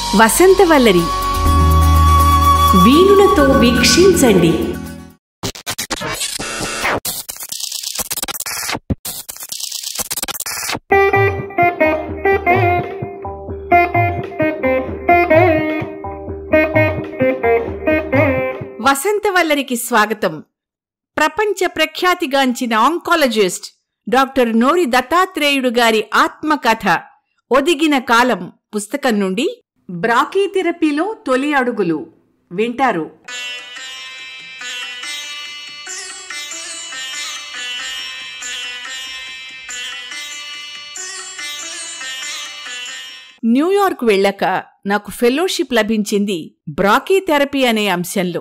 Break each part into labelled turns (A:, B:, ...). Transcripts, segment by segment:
A: వసంతవల్లరి వీణులతో వీక్షించండి వసంతవల్లరికి స్వాగతం ప్రపంచ ప్రఖ్యాతిగాంచిన ఆంకాలజిస్ట్ డాక్టర్ నోరి దత్తాత్రేయుడు గారి ఆత్మకథ ఒదిగిన కాలం పుస్తకం నుండి బ్రాకీథెరపీలో తొలి అడుగులు వింటారు న్యూయార్క్ వెళ్ళాక నాకు ఫెలోషిప్ లభించింది బ్రాకీ థెరపీ అనే అంశంలో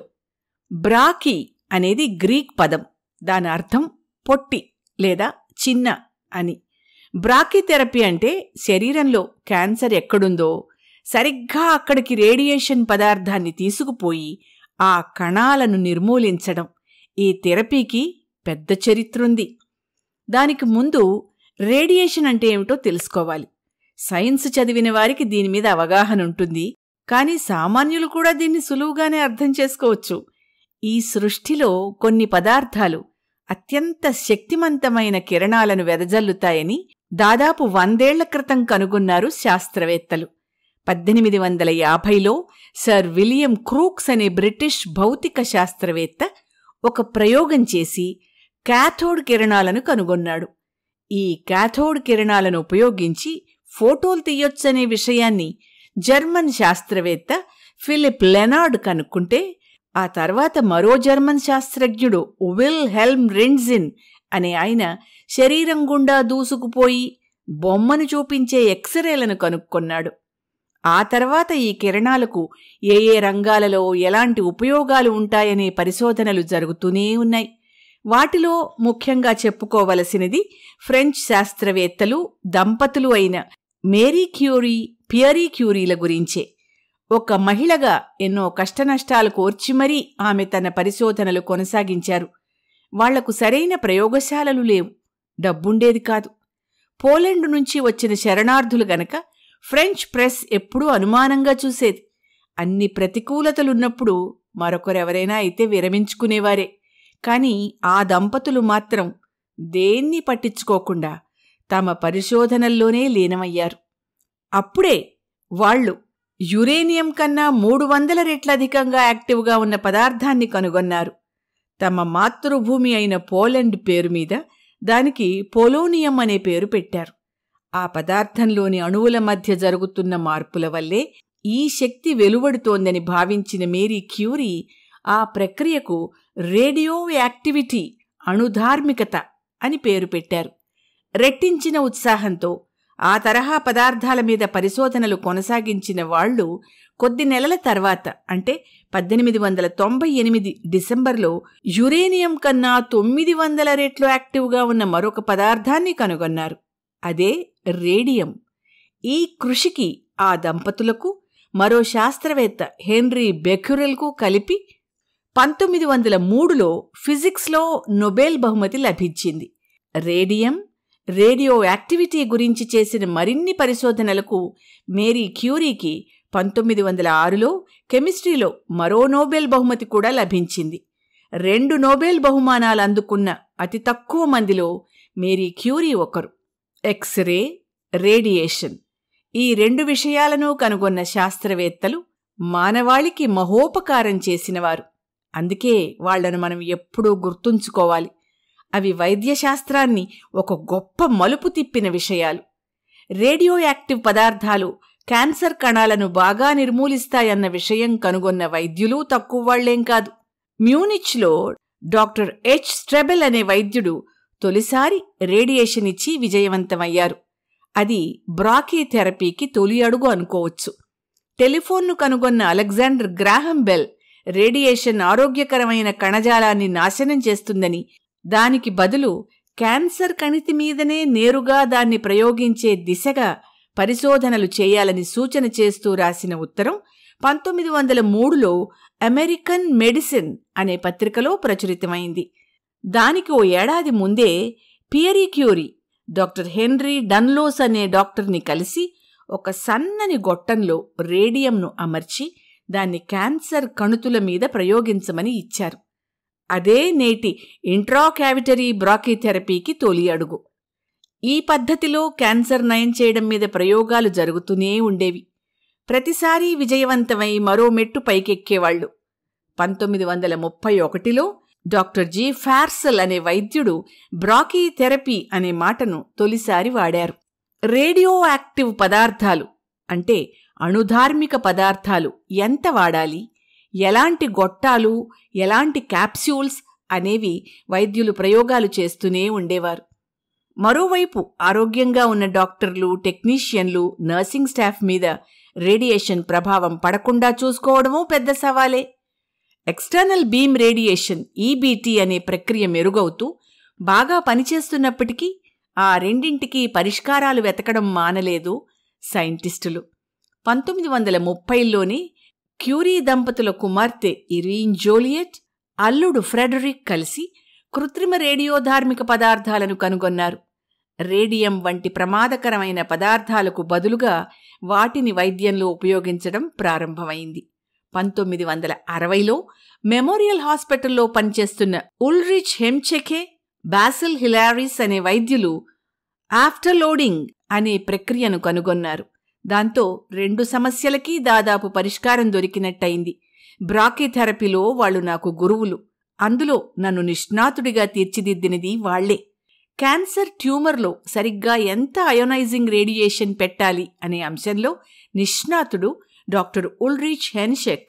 A: బ్రాకీ అనేది గ్రీక్ పదం దాని అర్థం పొట్టి లేదా చిన్న అని బ్రాకీ థెరపీ అంటే శరీరంలో క్యాన్సర్ ఎక్కడుందో సరిగ్గా అక్కడికి రేడియేషన్ పదార్థాన్ని తీసుకుపోయి ఆ కణాలను నిర్మూలించడం ఈ థెరపీకి పెద్ద చరిత్రుంది దానికి ముందు రేడియేషన్ అంటే ఏమిటో తెలుసుకోవాలి సైన్స్ చదివిన వారికి దీని మీద అవగాహన ఉంటుంది కానీ సామాన్యులు కూడా దీన్ని సులువుగానే అర్థం చేసుకోవచ్చు ఈ సృష్టిలో కొన్ని పదార్థాలు అత్యంత శక్తిమంతమైన కిరణాలను వెదజల్లుతాయని దాదాపు వందేళ్ల క్రితం కనుగొన్నారు శాస్త్రవేత్తలు పద్దెనిమిది వందల యాభైలో సర్ విలియం క్రూక్స్ అనే బ్రిటిష్ భౌతిక శాస్త్రవేత్త ఒక ప్రయోగం చేసి కాథోడ్ కిరణాలను కనుగొన్నాడు ఈ కాథోడ్ కిరణాలను ఉపయోగించి ఫోటోలు తీయొచ్చనే విషయాన్ని జర్మన్ శాస్త్రవేత్త ఫిలిప్ లెనార్డ్ కనుక్కుంటే ఆ తర్వాత మరో జర్మన్ శాస్త్రజ్ఞుడు విల్ హెల్మ్ రిన్జిన్ అనే ఆయన శరీరం గుండా దూసుకుపోయి బొమ్మను చూపించే ఎక్స్రేలను కనుక్కున్నాడు ఆ తర్వాత ఈ కిరణాలకు ఏ ఏ రంగాలలో ఎలాంటి ఉపయోగాలు ఉంటాయనే పరిశోధనలు జరుగుతూనే ఉన్నాయి వాటిలో ముఖ్యంగా చెప్పుకోవలసినది ఫ్రెంచ్ శాస్త్రవేత్తలు దంపతులు అయిన మేరీ క్యూరీ పియరీ క్యూరీల గురించే ఒక మహిళగా ఎన్నో కష్టనష్టాలు కోర్చి మరీ ఆమె తన పరిశోధనలు కొనసాగించారు వాళ్లకు సరైన ప్రయోగశాలలు లేవు డబ్బుండేది కాదు పోలెండ్ నుంచి వచ్చిన శరణార్థులు గనక ఫ్రెంచ్ ప్రెస్ ఎప్పుడూ అనుమానంగా చూసేది అన్ని ప్రతికూలతలున్నప్పుడు మరొకరెవరైనా అయితే విరమించుకునేవారే కాని ఆ దంపతులు మాత్రం దేన్ని పట్టించుకోకుండా తమ పరిశోధనల్లోనే లీనమయ్యారు అప్పుడే వాళ్ళు యురేనియం కన్నా మూడు వందల రెట్లధికంగా యాక్టివ్గా ఉన్న పదార్థాన్ని కనుగొన్నారు తమ మాతృభూమి అయిన పోలెండ్ పేరు మీద దానికి పోలోనియం అనే పేరు పెట్టారు ఆ పదార్థంలోని అణువుల మధ్య జరుగుతున్న మార్పుల వల్లే ఈ శక్తి వెలువడుతోందని భావించిన మేరీ క్యూరీ ఆ ప్రక్రియకు రేడియో యాక్టివిటీ అణుధార్మికత అని పేరు పెట్టారు రెట్టించిన ఉత్సాహంతో ఆ తరహా పదార్థాల మీద పరిశోధనలు కొనసాగించిన వాళ్లు కొద్ది నెలల తర్వాత అంటే పద్దెనిమిది వందల తొంభై ఎనిమిది డిసెంబర్లో యురేనియం కన్నా తొమ్మిది వందల రెట్లు యాక్టివ్గా ఉన్న మరొక పదార్థాన్ని కనుగొన్నారు అదే రేడియం ఈ కృషికి ఆ దంపతులకు మరో శాస్త్రవేత్త హెన్రీ బెక్యురెల్కు కలిపి పంతొమ్మిది వందల మూడులో ఫిజిక్స్లో నొబెల్ బహుమతి లభించింది రేడియం రేడియో యాక్టివిటీ గురించి చేసిన మరిన్ని పరిశోధనలకు మేరీ క్యూరీకి పంతొమ్మిది వందల ఆరులో కెమిస్ట్రీలో మరో నోబెల్ బహుమతి కూడా లభించింది రెండు నోబెల్ బహుమానాలు అందుకున్న అతి తక్కువ మందిలో మేరీ క్యూరీ ఒకరు ఎక్స్రే రేడియేషన్ ఈ రెండు విషయాలను కనుగొన్న శాస్త్రవేత్తలు మానవాళికి మహోపకారం చేసినవారు అందుకే వాళ్లను మనం ఎప్పుడూ గుర్తుంచుకోవాలి అవి వైద్యశాస్త్రాన్ని ఒక గొప్ప మలుపు తిప్పిన విషయాలు రేడియో యాక్టివ్ పదార్థాలు క్యాన్సర్ కణాలను బాగా నిర్మూలిస్తాయన్న విషయం కనుగొన్న వైద్యులు తక్కువ వాళ్లేం కాదు మ్యూనిచ్లో డాక్టర్ హెచ్ స్ట్రెబెల్ అనే వైద్యుడు తొలిసారి రేడియేషన్ ఇచ్చి విజయవంతమయ్యారు అది బ్రాకీ థెరపీకి తొలి అడుగు అనుకోవచ్చు టెలిఫోన్ను కనుగొన్న అలెగ్జాండర్ గ్రాహం బెల్ రేడియేషన్ ఆరోగ్యకరమైన కణజాలాన్ని నాశనం చేస్తుందని దానికి బదులు క్యాన్సర్ కణితి మీదనే నేరుగా దాన్ని ప్రయోగించే దిశగా పరిశోధనలు చేయాలని సూచన చేస్తూ రాసిన ఉత్తరం పంతొమ్మిది వందల మూడులో అమెరికన్ మెడిసిన్ అనే పత్రికలో ప్రచురితమైంది దానికి ఓ ఏడాది ముందే Pierre Curie doctor Henri Danlos అనే డాక్టర్ని కలిసి ఒక సన్నని గొట్టంలో రేడియంను అమర్చి దాన్ని క్యాన్సర్ కణుతుల మీద ప్రయోగించమని ఇచ్చారు అదే నేటి ఇంట్రాకావిటరీ బ్రాకీథెరపీకి తొలి అడుగు ఈ పద్ధతిలో క్యాన్సర్ నయం చేయడం మీద ప్రయోగాలు జరుగుతూనే ఉండేవి ప్రతిసారీ విజయవంతమై మరో మెట్టు పైకెక్కేవాళ్లు పంతొమ్మిది వందల ముప్పై ఒకటిలో డాక్టర్ జి ఫార్సల్ అనే వైద్యుడు బ్రాకీ థెరపీ అనే మాటను తొలిసారి వాడారు రేడియో యాక్టివ్ పదార్థాలు అంటే అణుధార్మిక పదార్థాలు ఎంత వాడాలి ఎలాంటి గొట్టాలు ఎలాంటి క్యాప్స్యూల్స్ అనేవి వైద్యులు ప్రయోగాలు చేస్తూనే ఉండేవారు మరోవైపు ఆరోగ్యంగా ఉన్న డాక్టర్లు టెక్నీషియన్లు నర్సింగ్ స్టాఫ్ మీద రేడియేషన్ ప్రభావం పడకుండా చూసుకోవడమూ పెద్ద సవాలే ఎక్స్టర్నల్ బీమ్ రేడియేషన్ ఈబీటీ అనే ప్రక్రియ మెరుగవుతూ బాగా పనిచేస్తున్నప్పటికీ ఆ రెండింటికి పరిష్కారాలు వెతకడం మానలేదు సైంటిస్టులు పంతొమ్మిది వందల ముప్పైలోనే క్యూరీ దంపతుల కుమార్తె ఇరీన్ జోలియట్ అల్లుడు ఫ్రెడరిక్ కలిసి కృత్రిమ రేడియోధార్మిక పదార్థాలను కనుగొన్నారు రేడియం వంటి ప్రమాదకరమైన పదార్థాలకు బదులుగా వాటిని వైద్యంలో ఉపయోగించడం ప్రారంభమైంది పంతొమ్మిది వందల అరవైలో మెమోరియల్ హాస్పిటల్లో పనిచేస్తున్న ఉల్రిచ్ హెమ్చెకే బాసిల్ హిలారిస్ అనే వైద్యులు ఆఫ్టర్ లోడింగ్ అనే ప్రక్రియను కనుగొన్నారు దాంతో రెండు సమస్యలకి దాదాపు పరిష్కారం దొరికినట్టయింది బ్రాకీథెరపీలో వాళ్లు నాకు గురువులు అందులో నన్ను నిష్ణాతుడిగా తీర్చిదిద్దినది వాళ్లే క్యాన్సర్ ట్యూమర్లో సరిగ్గా ఎంత అయోనైజింగ్ రేడియేషన్ పెట్టాలి అనే అంశంలో నిష్ణాతుడు డాక్టర్ ఉల్రిచ్ హెన్షెక్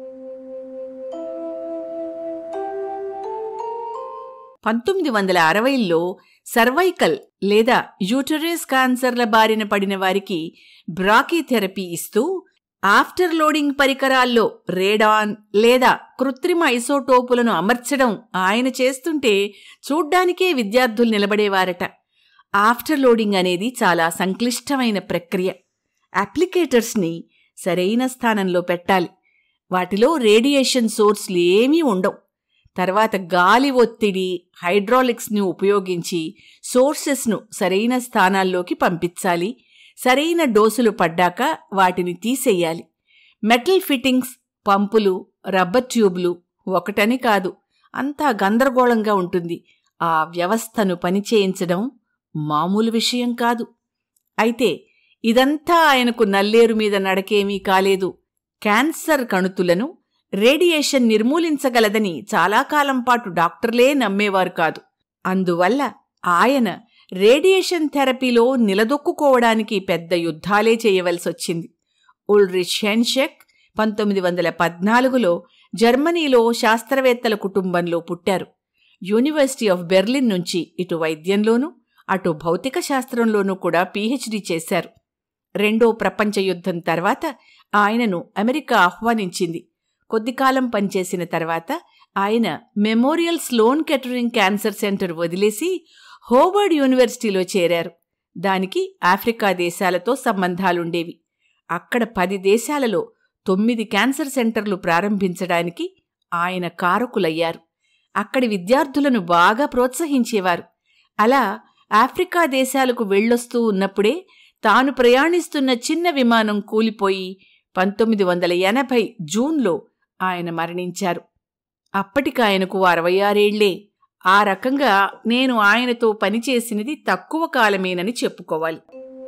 A: పంతొమ్మిది వందల అరవైలో సర్వైకల్ లేదా యూటరస్ క్యాన్సర్ల బారిన పడిన వారికి బ్రాకీథెరపీ ఇస్తూ ఆఫ్టర్ లోడింగ్ పరికరాల్లో రేడాన్ లేదా కృత్రిమ ఐసోటోపులను అమర్చడం ఆయన చేస్తుంటే చూడ్డానికే విద్యార్థులు నిలబడేవారట ఆఫ్టర్ లోడింగ్ అనేది చాలా సంక్లిష్టమైన ప్రక్రియ అప్లికేటర్స్ని సరైన స్థానంలో పెట్టాలి వాటిలో రేడియేషన్ సోర్స్లు ఏమీ ఉండవు తర్వాత గాలి ఒత్తిడి హైడ్రాలిక్స్ని ఉపయోగించి సోర్సెస్ను సరైన స్థానాల్లోకి పంపించాలి సరైన డోసులు పడ్డాక వాటిని తీసేయాలి మెటల్ ఫిట్టింగ్స్ పంపులు రబ్బర్ ట్యూబ్లు ఒకటని కాదు అంతా గందరగోళంగా ఉంటుంది ఆ వ్యవస్థను పనిచేయించడం మామూలు విషయం కాదు అయితే ఇదంతా ఆయనకు నల్లేరు మీద నడకేమీ కాలేదు క్యాన్సర్ కణుతులను రేడియేషన్ నిర్మూలించగలదని చాలా కాలం పాటు డాక్టర్లే నమ్మేవారు కాదు అందువల్ల ఆయన రేడియేషన్ థెరపీలో నిలదొక్కుకోవడానికి పెద్ద యుద్ధాలే చేయవలసొచ్చింది ఉల్రిచ్ హెన్షెక్ పంతొమ్మిది వందల పద్నాలుగులో జర్మనీలో శాస్త్రవేత్తల కుటుంబంలో పుట్టారు యూనివర్సిటీ ఆఫ్ బెర్లిన్ నుంచి ఇటు వైద్యంలోనూ అటు భౌతిక శాస్త్రంలోనూ కూడా పీహెచ్డీ చేశారు రెండో ప్రపంచ యుద్ధం తర్వాత ఆయనను అమెరికా ఆహ్వానించింది కొద్దికాలం పనిచేసిన తర్వాత ఆయన Memorial Sloan Kettering Cancer Center వదిలేసి హోవర్డ్ యూనివర్సిటీలో చేరారు దానికి ఆఫ్రికా దేశాలతో సంబంధాలుండేవి అక్కడ పది దేశాలలో తొమ్మిది క్యాన్సర్ సెంటర్లు ప్రారంభించడానికి ఆయన కారకులయ్యారు అక్కడి విద్యార్థులను బాగా ప్రోత్సహించేవారు అలా ఆఫ్రికా దేశాలకు వెళ్ళొస్తూ ఉన్నప్పుడే తాను ప్రయాణిస్తున్న చిన్న విమానం కూలిపోయి పంతొమ్మిది వందల ఎనభై జూన్లో ఆయన మరణించారు అప్పటికాయనకు అరవై ఆరేళ్లే ఆ రకంగా నేను ఆయనతో పనిచేసినది తక్కువ కాలమేనని చెప్పుకోవాలి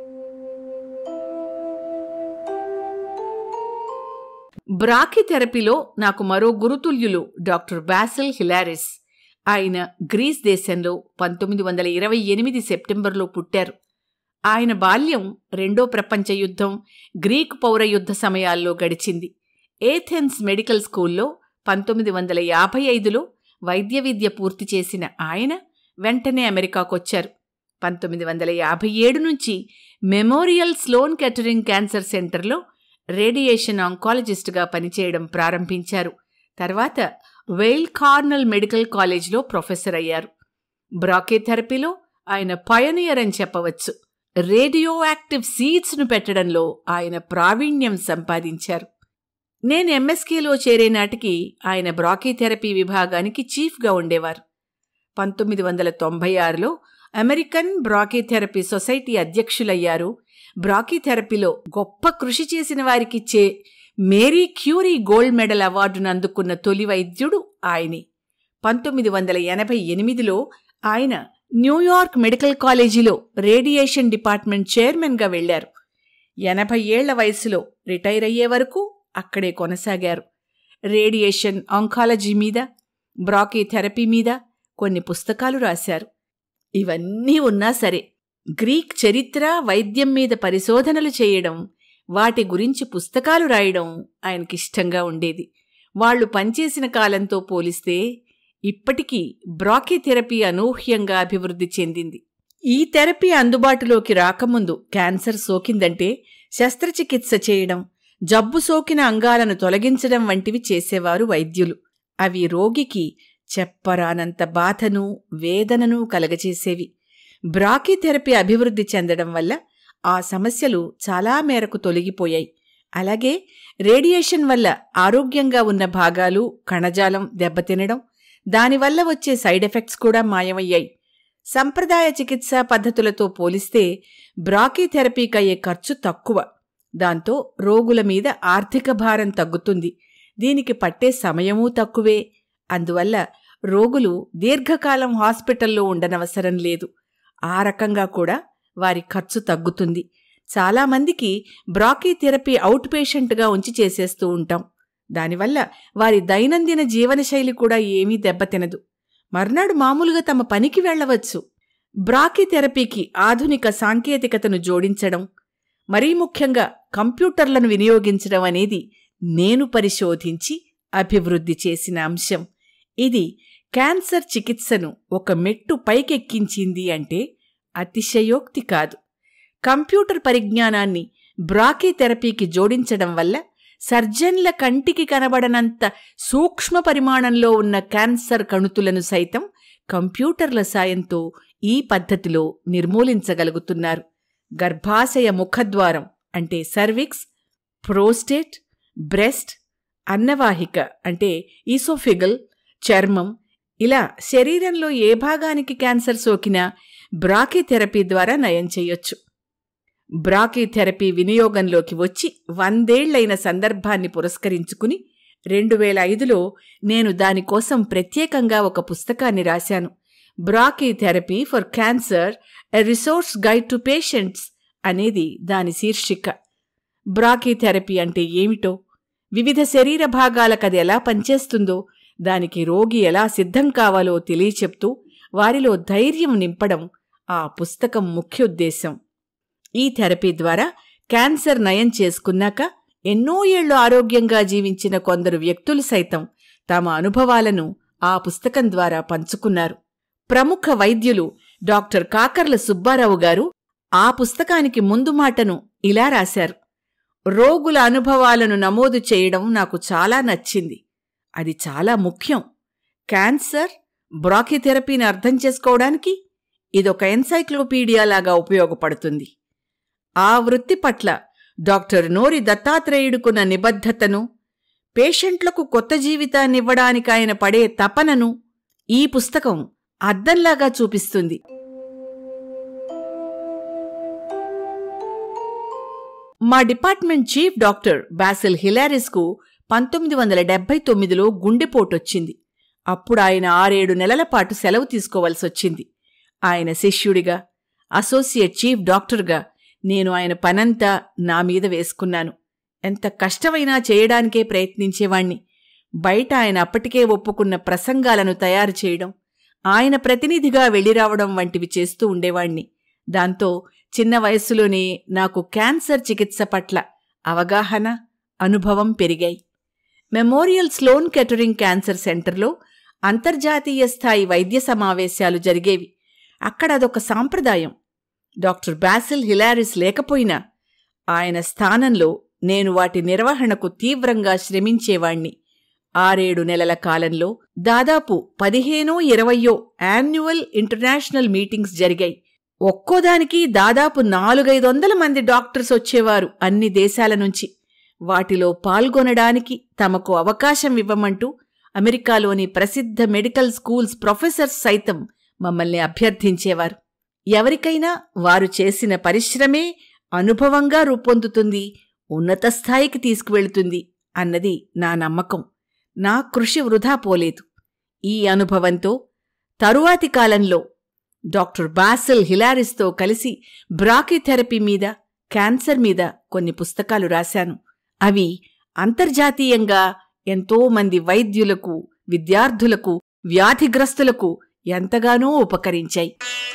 A: బ్రాకిథెరపీలో నాకు మరో గురుతుల్యులు డాక్టర్ బాసిల్ హిలారిస్ ఆయన గ్రీస్ దేశంలో పంతొమ్మిది వందల ఇరవై ఎనిమిది సెప్టెంబర్లో పుట్టారు ఆయన బాల్యం రెండో ప్రపంచ యుద్ధం గ్రీక్ పౌర యుద్ధ సమయాల్లో గడిచింది ఏథెన్స్ మెడికల్ స్కూల్లో పంతొమ్మిది వందల యాభై ఐదులో వైద్య విద్య పూర్తి చేసిన ఆయన వెంటనే అమెరికాకొచ్చారు పంతొమ్మిది వందల యాభై ఏడు నుంచి మెమోరియల్ స్లోన్ కెటరింగ్ క్యాన్సర్ సెంటర్లో రేడియేషన్ ఆంకాలజిస్టుగా పనిచేయడం ప్రారంభించారు తర్వాత వెయిల్ కార్నల్ మెడికల్ కాలేజ్లో ప్రొఫెసర్ అయ్యారు బ్రాకేథెరపీలో ఆయన పయనియర్ అని చెప్పవచ్చు రేడియో యాక్టివ్ సీడ్స్ను పెట్టడంలో ఆయన ప్రావీణ్యం సంపాదించారు నేను ఎంఎస్కేలో చేరే నాటికి ఆయన బ్రాకీథెరపీ విభాగానికి చీఫ్గా ఉండేవారు పంతొమ్మిది వందల తొంభై ఆరులో అమెరికన్ బ్రాకీథెరపీ సొసైటీ అధ్యక్షులయ్యారు బ్రాకీథెరపీలో గొప్ప కృషి చేసిన వారికిచ్చే మేరీ క్యూరీ గోల్డ్ మెడల్ అవార్డును అందుకున్న తొలి వైద్యుడు ఆయనే పంతొమ్మిది వందల ఎనభై ఎనిమిదిలో ఆయన న్యూయార్క్ మెడికల్ కాలేజీలో రేడియేషన్ డిపార్ట్మెంట్ చైర్మన్గా వెళ్లారు ఎనభై ఏళ్ల వయసులో రిటైర్ అయ్యే వరకు అక్కడే కొనసాగారు రేడియేషన్ ఆంకాలజీ మీద బ్రాకీ థెరపీ మీద కొన్ని పుస్తకాలు రాశారు ఇవన్నీ ఉన్నా సరే గ్రీక్ చరిత్ర వైద్యం మీద పరిశోధనలు చేయడం వాటి గురించి పుస్తకాలు రాయడం ఆయనకిష్టంగా ఉండేది వాళ్లు పనిచేసిన కాలంతో పోలిస్తే ఇప్పటికీ బ్రాకీ థెరపీ అనూహ్యంగా అభివృద్ధి చెందింది ఈ థెరపీ అందుబాటులోకి రాకముందు క్యాన్సర్ సోకిందంటే శస్త్రచికిత్స చేయడం జబ్బు సోకిన అంగాలను తొలగించడం వంటివి చేసేవారు వైద్యులు అవి రోగికి చెప్పరానంత బాధను వేదనను కలగచేసేవి బ్రాకీ థెరపీ అభివృద్ధి చెందడం వల్ల ఆ సమస్యలు చాలా మేరకు తొలగిపోయాయి అలాగే రేడియేషన్ వల్ల ఆరోగ్యంగా ఉన్న భాగాలు కణజాలం దెబ్బతినడం దానివల్ల వచ్చే సైడ్ ఎఫెక్ట్స్ కూడా మాయమయ్యాయి సంప్రదాయ చికిత్సా పద్ధతులతో పోలిస్తే బ్రాకీ థెరపీకయ్యే ఖర్చు తక్కువ దాంతో రోగుల మీద ఆర్థిక భారం తగ్గుతుంది దీనికి పట్టే సమయమూ తక్కువే అందువల్ల రోగులు దీర్ఘకాలం హాస్పిటల్లో ఉండనవసరం లేదు ఆ రకంగా కూడా వారి ఖర్చు తగ్గుతుంది చాలామందికి బ్రాకీ థెరపీ అవుట్ పేషెంట్గా ఉంచి చేసేస్తూ ఉంటాం దానివల్ల వారి దైనందిన జీవనశైలి కూడా ఏమీ దెబ్బతినదు మర్నాడు మామూలుగా తమ పనికి వెళ్లవచ్చు బ్రాకీ థెరపీకి ఆధునిక సాంకేతికతను జోడించడం మరీ ముఖ్యంగా కంప్యూటర్లను వినియోగించడం అనేది నేను పరిశోధించి అభివృద్ధి చేసిన అంశం ఇది క్యాన్సర్ చికిత్సను ఒక మెట్టు పైకెక్కించింది అంటే అతిశయోక్తి కాదు కంప్యూటర్ పరిజ్ఞానాన్ని బ్రాకీ థెరపీకి జోడించడం వల్ల సర్జన్ల కంటికి కనబడనంత సూక్ష్మ పరిమాణంలో ఉన్న క్యాన్సర్ కణుతులను సైతం కంప్యూటర్ల సాయంతో ఈ పద్ధతిలో నిర్మూలించగలుగుతున్నారు గర్భాశయ ముఖద్వారం అంటే సర్విక్స్ ప్రోస్టేట్ బ్రెస్ట్ అన్నవాహిక అంటే ఈసోఫిగల్ చర్మం ఇలా శరీరంలో ఏ భాగానికి క్యాన్సర్ సోకినా బ్రాకీ థెరపీ ద్వారా నయం చేయొచ్చు బ్రాకీ థెరపీ వినియోగంలోకి వచ్చి వందేళ్లైన సందర్భాన్ని పురస్కరించుకుని రెండు వేల ఐదులో నేను దానికోసం ప్రత్యేకంగా ఒక పుస్తకాన్ని రాశాను brachytherapy for cancer a resource guide to patients అనేది దాని శీర్షిక బ్రాకీ థెరపీ అంటే ఏమిటో వివిధ శరీర భాగాలకు అది ఎలా పనిచేస్తుందో దానికి రోగి ఎలా సిద్ధం కావాలో తెలియచెప్తూ వారిలో ధైర్యం నింపడం ఆ పుస్తకం ముఖ్యోద్దేశం ఈ థెరపీ ద్వారా క్యాన్సర్ నయం చేసుకున్నాక ఎన్నో ఏళ్లు ఆరోగ్యంగా జీవించిన కొందరు వ్యక్తులు సైతం తమ అనుభవాలను ఆ పుస్తకం ద్వారా పంచుకున్నారు ప్రముఖ వైద్యులు డాక్టర్ కాకర్ల సుబ్బారావు గారు ఆ పుస్తకానికి ముందు మాటను ఇలా రాశారు రోగుల అనుభవాలను నమోదు చేయడం నాకు చాలా నచ్చింది అది చాలా ముఖ్యం క్యాన్సర్ బ్రాకిథెరపీని అర్థం చేసుకోవడానికి ఇదొక ఎన్సైక్లోపీడియా లాగా ఉపయోగపడుతుంది ఆ వృత్తి పట్ల డాక్టర్ నోరి దత్తాత్రేయుడుకున్న నిబద్ధతను పేషెంట్లకు కొత్త జీవితాన్నివ్వడానికి ఆయన పడే తపనను ఈ పుస్తకం అద్దంలాగా చూపిస్తుంది మా డిపార్ట్మెంట్ చీఫ్ డాక్టర్ బాసిల్ హిలారిస్కు పంతొమ్మిది వందల డెబ్బై తొమ్మిదిలో గుండెపోటొచ్చింది అప్పుడు ఆయన ఆరేడు నెలల పాటు సెలవు తీసుకోవలసొచ్చింది ఆయన శిష్యుడిగా అసోసియేట్ చీఫ్ డాక్టర్గా నేను ఆయన పనంతా నా మీద వేసుకున్నాను ఎంత కష్టమైనా చేయడానికే ప్రయత్నించేవాణ్ణి బయట ఆయన అప్పటికే ఒప్పుకున్న ప్రసంగాలను తయారు చేయడం ఆయన ప్రతినిధిగా వెళ్ళిరావడం వంటివి చేస్తూ ఉండేవాణ్ణి దాంతో చిన్న వయస్సులోనే నాకు క్యాన్సర్ చికిత్స పట్ల అవగాహన అనుభవం పెరిగాయి మెమోరియల్ స్లోన్ కెటరింగ్ క్యాన్సర్ సెంటర్లో అంతర్జాతీయ స్థాయి వైద్య సమావేశాలు జరిగేవి అక్కడ అదొక సాంప్రదాయం డాక్టర్ బాసిల్ హిలారిస్ లేకపోయినా ఆయన స్థానంలో నేను వాటి నిర్వహణకు తీవ్రంగా శ్రమించేవాణ్ణి ఆరేడు నెలల కాలంలో దాదాపు పదిహేనో ఇరవయో యాన్యువల్ ఇంటర్నేషనల్ మీటింగ్స్ జరిగాయి ఒక్కోదానికి దాదాపు నాలుగైదొందల మంది డాక్టర్స్ వచ్చేవారు అన్ని దేశాల నుంచి వాటిలో పాల్గొనడానికి తమకు అవకాశం ఇవ్వమంటూ అమెరికాలోని ప్రసిద్ధ మెడికల్ స్కూల్స్ ప్రొఫెసర్స్ సైతం మమ్మల్ని అభ్యర్థించేవారు ఎవరికైనా వారు చేసిన పరిశ్రమే అనుభవంగా రూపొందుతుంది ఉన్నత స్థాయికి తీసుకువెళుతుంది అన్నది నా నమ్మకం నా కృషి వృధా పోలేదు ఈ అనుభవంతో తరువాతి కాలంలో డాక్టర్ బాసెల్ హిలారిస్తో కలిసి బ్రాకిథెరపీ మీద క్యాన్సర్ మీద కొన్ని పుస్తకాలు రాశాను అవి అంతర్జాతీయంగా ఎంతో మంది వైద్యులకు విద్యార్థులకు వ్యాధిగ్రస్తులకు ఎంతగానో ఉపకరించాయి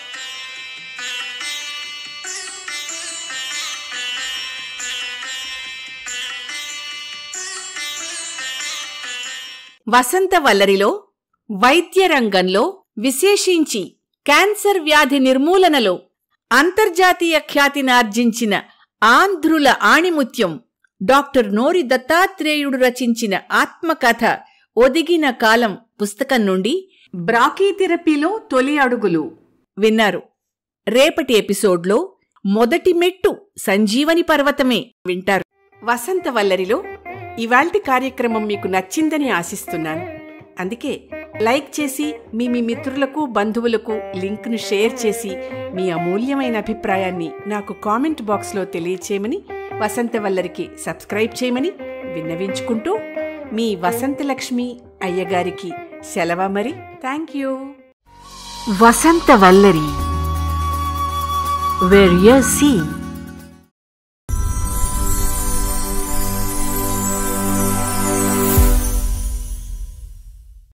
A: వసంత వల్లరిలో వైద్య రంగంలో విశేషించి క్యాన్సర్ వ్యాధి నిర్మూలనలో అంతర్జాతీయ ఖ్యాతినార్జించిన ఆంధ్రుల ఆణిముత్యం డాక్టర్ నోరి దత్తాత్రేయుడు రచించిన ఆత్మకథ ఒదిగిన కాలం పుస్తకం నుండి బ్రాకీథెరపీలో తొలి అడుగులు విన్నారు రేపటి ఎపిసోడ్లో మొదటి మెట్టు సంజీవని పర్వతమే వింటారు వసంత వల్లరిలో ఇవాల్టి కార్యక్రమం మీకు నచ్చిందని ఆశిస్తున్నాను అందుకే లైక్ చేసి మీ మీ మిత్రులకు బంధువులకు లింక్ను షేర్ చేసి మీ అమూల్యమైన అభిప్రాయాన్ని నాకు కామెంట్ బాక్స్లో తెలియచేయమని వసంతవల్లరికి సబ్స్క్రైబ్ చేయమని విన్నవించుకుంటూ మీ వసంతలక్ష్మి అయ్యగారికి సెలవ మరి థ్యాంక్ యూ వసంతవల్లరి వేర్ యర్ సీ